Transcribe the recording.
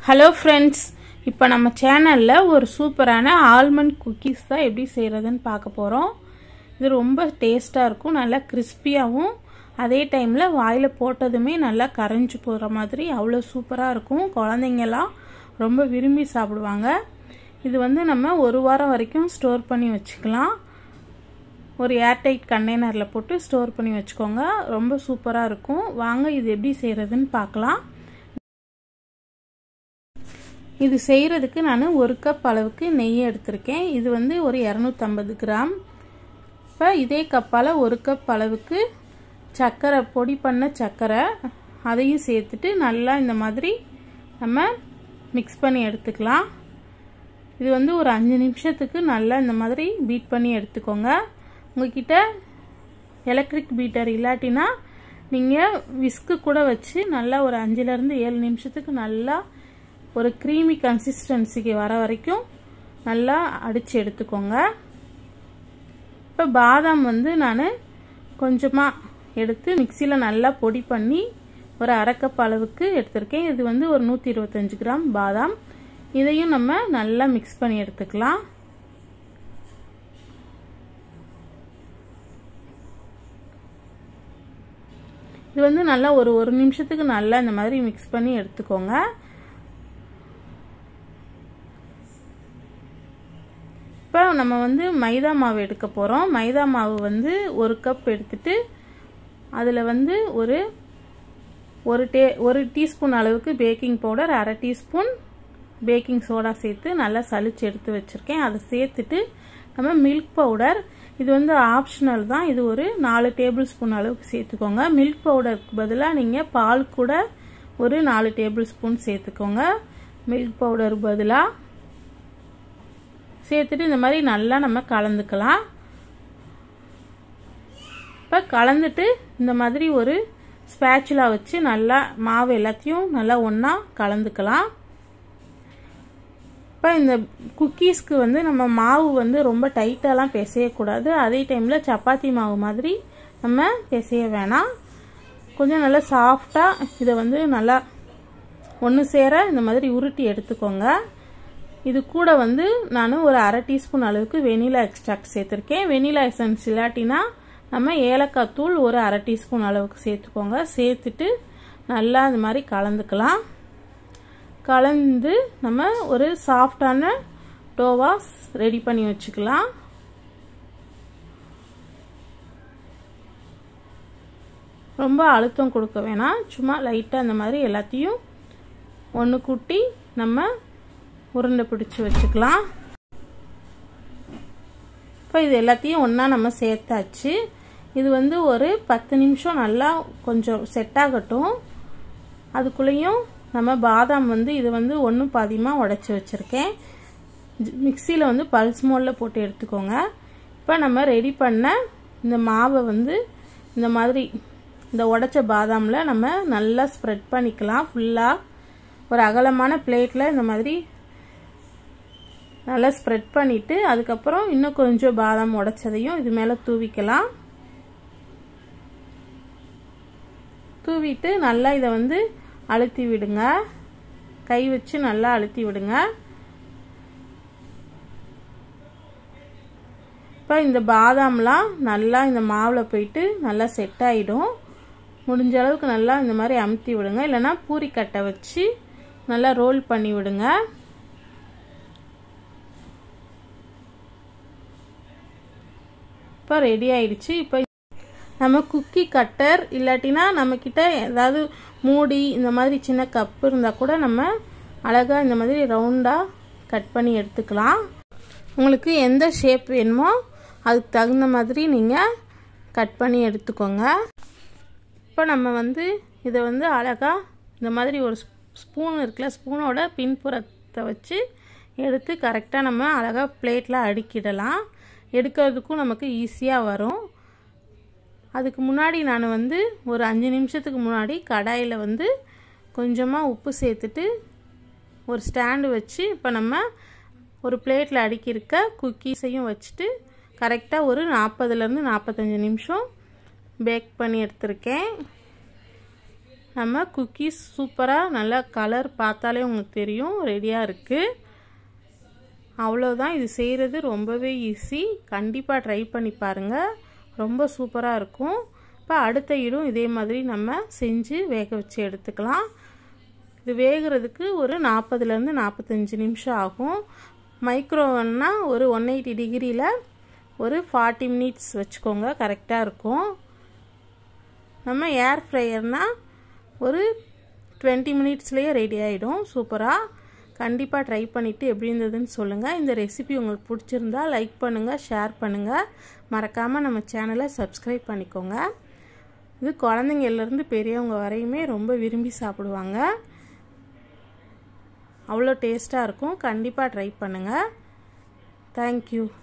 hello friends இப்போ நம்ம சேனலில் ஒரு சூப்பரான ஆல்மண்ட் குக்கீஸ் தான் எப்படி செய்கிறதுன்னு பார்க்க போகிறோம் இது ரொம்ப டேஸ்ட்டாக இருக்கும் நல்லா கிறிஸ்பியாகவும் அதே டைமில் வாயில் போட்டதுமே நல்லா கரைஞ்சி போகிற மாதிரி அவ்வளோ சூப்பராக இருக்கும் குழந்தைங்கெல்லாம் ரொம்ப விரும்பி சாப்பிடுவாங்க இது வந்து நம்ம ஒரு வாரம் வரைக்கும் ஸ்டோர் பண்ணி வச்சுக்கலாம் ஒரு ஏர்டைட் கண்டெய்னரில் போட்டு ஸ்டோர் பண்ணி வச்சுக்கோங்க ரொம்ப சூப்பராக இருக்கும் வாங்க இது எப்படி செய்கிறதுன்னு பார்க்கலாம் இது செய்கிறதுக்கு நான் ஒரு கப் அளவுக்கு நெய் எடுத்திருக்கேன் இது வந்து ஒரு இரநூத்தம்பது கிராம் இப்போ இதே கப்பால் ஒரு கப் அளவுக்கு சர்க்கரை பொடி பண்ண சர்க்கரை அதையும் சேர்த்துட்டு நல்லா இந்த மாதிரி நம்ம மிக்ஸ் பண்ணி எடுத்துக்கலாம் இது வந்து ஒரு அஞ்சு நிமிஷத்துக்கு நல்லா இந்த மாதிரி பீட் பண்ணி எடுத்துக்கோங்க உங்ககிட்ட எலக்ட்ரிக் பீட்டர் இல்லாட்டினா நீங்கள் விஸ்கு கூட வச்சு நல்லா ஒரு அஞ்சுலேருந்து ஏழு நிமிஷத்துக்கு நல்லா ஒரு க்ரீமி கன்சிஸ்டன்சிக்கு வர வரைக்கும் நல்லா அடித்து எடுத்துக்கோங்க இப்போ பாதாம் வந்து நான் கொஞ்சமாக எடுத்து மிக்சியில் நல்லா பொடி பண்ணி ஒரு அரைக்கப் அளவுக்கு எடுத்திருக்கேன் இது வந்து ஒரு நூற்றி இருபத்தஞ்சி கிராம் பாதாம் இதையும் நம்ம நல்லா மிக்ஸ் பண்ணி எடுத்துக்கலாம் இது வந்து நல்லா ஒரு ஒரு நிமிஷத்துக்கு நல்லா இந்த மாதிரி மிக்ஸ் பண்ணி எடுத்துக்கோங்க இப்போ நம்ம வந்து மைதா மாவு எடுக்க போகிறோம் மைதா மாவு வந்து ஒரு கப் எடுத்துட்டு அதில் வந்து ஒரு ஒரு டே ஒரு டீஸ்பூன் அளவுக்கு பேக்கிங் பவுடர் அரை டீஸ்பூன் பேக்கிங் சோடா சேர்த்து நல்லா சளிச்சு எடுத்து வச்சுருக்கேன் அதை சேர்த்துட்டு நம்ம மில்க் பவுடர் இது வந்து ஆப்ஷனல் தான் இது ஒரு நாலு டேபிள் ஸ்பூன் அளவுக்கு சேர்த்துக்கோங்க மில்க் பவுடருக்கு பதிலாக நீங்கள் பால் கூட ஒரு நாலு டேபிள் ஸ்பூன் சேர்த்துக்கோங்க மில்க் பவுடர் பதிலாக சேர்த்துட்டு இந்த மாதிரி நல்லா நம்ம கலந்துக்கலாம் இப்போ கலந்துட்டு இந்த மாதிரி ஒரு ஸ்பேச்சுலா வச்சு நல்லா மாவு எல்லாத்தையும் நல்லா ஒன்றா கலந்துக்கலாம் இப்போ இந்த குக்கீஸ்க்கு வந்து நம்ம மாவு வந்து ரொம்ப டைட்டாலாம் பிசையக்கூடாது அதே டைமில் சப்பாத்தி மாவு மாதிரி நம்ம பிசைய வேணாம் கொஞ்சம் நல்லா சாஃப்டாக இதை வந்து நல்லா ஒன்று சேர இந்த மாதிரி உருட்டி எடுத்துக்கோங்க இது கூட வந்து நான் ஒரு அரை டீஸ்பூன் அளவுக்கு வெனிலா எக்ஸ்ட்ராக்ட் சேர்த்துருக்கேன் வெனிலா எசன்ஸ் இல்லாட்டினா நம்ம ஏலக்காய் தூள் ஒரு அரை டீஸ்பூன் அளவுக்கு சேர்த்துக்கோங்க சேர்த்துட்டு நல்லா இந்த மாதிரி கலந்துக்கலாம் கலந்து நம்ம ஒரு சாஃப்டான டோவாஸ் ரெடி பண்ணி வச்சுக்கலாம் ரொம்ப அழுத்தம் கொடுக்க வேணாம் சும்மா லைட்டாக இந்த மாதிரி எல்லாத்தையும் ஒன்று கூட்டி நம்ம உருண்டை பிடிச்சி வச்சுக்கலாம் இப்போ இது எல்லாத்தையும் ஒன்றா நம்ம சேர்த்தாச்சு இது வந்து ஒரு பத்து நிமிஷம் நல்லா கொஞ்சம் செட் ஆகட்டும் அதுக்குள்ளேயும் நம்ம பாதாம் வந்து இது வந்து ஒன்றும் பாதியமாக உடச்சி வச்சுருக்கேன் மிக்சியில் வந்து பல்ஸ் மோடில் போட்டு எடுத்துக்கோங்க இப்போ நம்ம ரெடி பண்ண இந்த மாவை வந்து இந்த மாதிரி இந்த உடச்ச பாதாமில் நம்ம நல்லா ஸ்ப்ரெட் பண்ணிக்கலாம் ஃபுல்லாக ஒரு அகலமான பிளேட்டில் இந்த மாதிரி நல்லா ஸ்ப்ரெட் பண்ணிவிட்டு அதுக்கப்புறம் இன்னும் கொஞ்சம் பாதாம் உடச்சதையும் இது மேலே தூவிக்கலாம் தூவிட்டு நல்லா இதை வந்து அழுத்தி விடுங்க கை வச்சு நல்லா அழுத்தி விடுங்க இப்போ இந்த பாதாம்லாம் நல்லா இந்த மாவில் போயிட்டு நல்லா செட் ஆகிடும் முடிஞ்ச அளவுக்கு நல்லா இந்த மாதிரி அமுத்தி விடுங்க இல்லைனா பூரிக்கட்டை வச்சு நல்லா ரோல் பண்ணி விடுங்க இப்போ ரெடி ஆயிடுச்சு இப்போ நம்ம குக்கி கட்டர் இல்லாட்டினா நம்மக்கிட்ட ஏதாவது மூடி இந்த மாதிரி சின்ன கப்பு இருந்தால் கூட நம்ம அழகாக இந்த மாதிரி ரவுண்டாக கட் பண்ணி எடுத்துக்கலாம் உங்களுக்கு எந்த ஷேப் வேணுமோ அதுக்கு தகுந்த மாதிரி நீங்கள் கட் பண்ணி எடுத்துக்கோங்க இப்போ நம்ம வந்து இதை வந்து அழகாக இந்த மாதிரி ஒரு ஸ்பூன் இருக்குல்ல ஸ்பூனோட பின்புறத்தை வச்சு எடுத்து கரெக்டாக நம்ம அழகாக பிளேட்டில் அடுக்கிடலாம் எடுக்கிறதுக்கும் நமக்கு ஈஸியாக வரும் அதுக்கு முன்னாடி நான் வந்து ஒரு அஞ்சு நிமிஷத்துக்கு முன்னாடி கடாயில் வந்து கொஞ்சமாக உப்பு சேர்த்துட்டு ஒரு ஸ்டாண்டு வச்சு இப்போ நம்ம ஒரு பிளேட்டில் அடுக்கியிருக்க குக்கீஸையும் வச்சுட்டு கரெக்டாக ஒரு நாற்பதுலேருந்து நாற்பத்தஞ்சு நிமிஷம் பேக் பண்ணி எடுத்திருக்கேன் நம்ம குக்கீஸ் சூப்பராக நல்லா கலர் பார்த்தாலே உங்களுக்கு தெரியும் ரெடியாக இருக்குது அவ்வளோதான் இது செய்கிறது ரொம்பவே ஈஸி கண்டிப்பாக ட்ரை பண்ணி பாருங்கள் ரொம்ப சூப்பராக இருக்கும் இப்போ அடுத்த இடும் இதே மாதிரி நம்ம செஞ்சு வேக வச்சு எடுத்துக்கலாம் இது வேகிறதுக்கு ஒரு நாற்பதுலேருந்து நாற்பத்தஞ்சு நிமிஷம் ஆகும் மைக்ரோவன்னா ஒரு ஒன் எயிட்டி டிகிரியில் ஒரு ஃபார்ட்டி மினிட்ஸ் வச்சுக்கோங்க கரெக்டாக இருக்கும் நம்ம ஏர் ஃப்ரையர்னால் ஒரு டுவெண்ட்டி மினிட்ஸ்லேயே ரெடி ஆகிடும் சூப்பராக கண்டிப்பாக ட்ரை பண்ணிவிட்டு எப்படி இருந்ததுன்னு சொல்லுங்கள் இந்த ரெசிபி உங்களுக்கு பிடிச்சிருந்தா லைக் பண்ணுங்கள் ஷேர் பண்ணுங்கள் மறக்காமல் நம்ம சேனலை சப்ஸ்கிரைப் பண்ணிக்கோங்க இது குழந்தைங்கள்லேருந்து பெரியவங்க வரையுமே ரொம்ப விரும்பி சாப்பிடுவாங்க அவ்வளோ டேஸ்ட்டாக இருக்கும் கண்டிப்பாக ட்ரை பண்ணுங்கள் தேங்க்யூ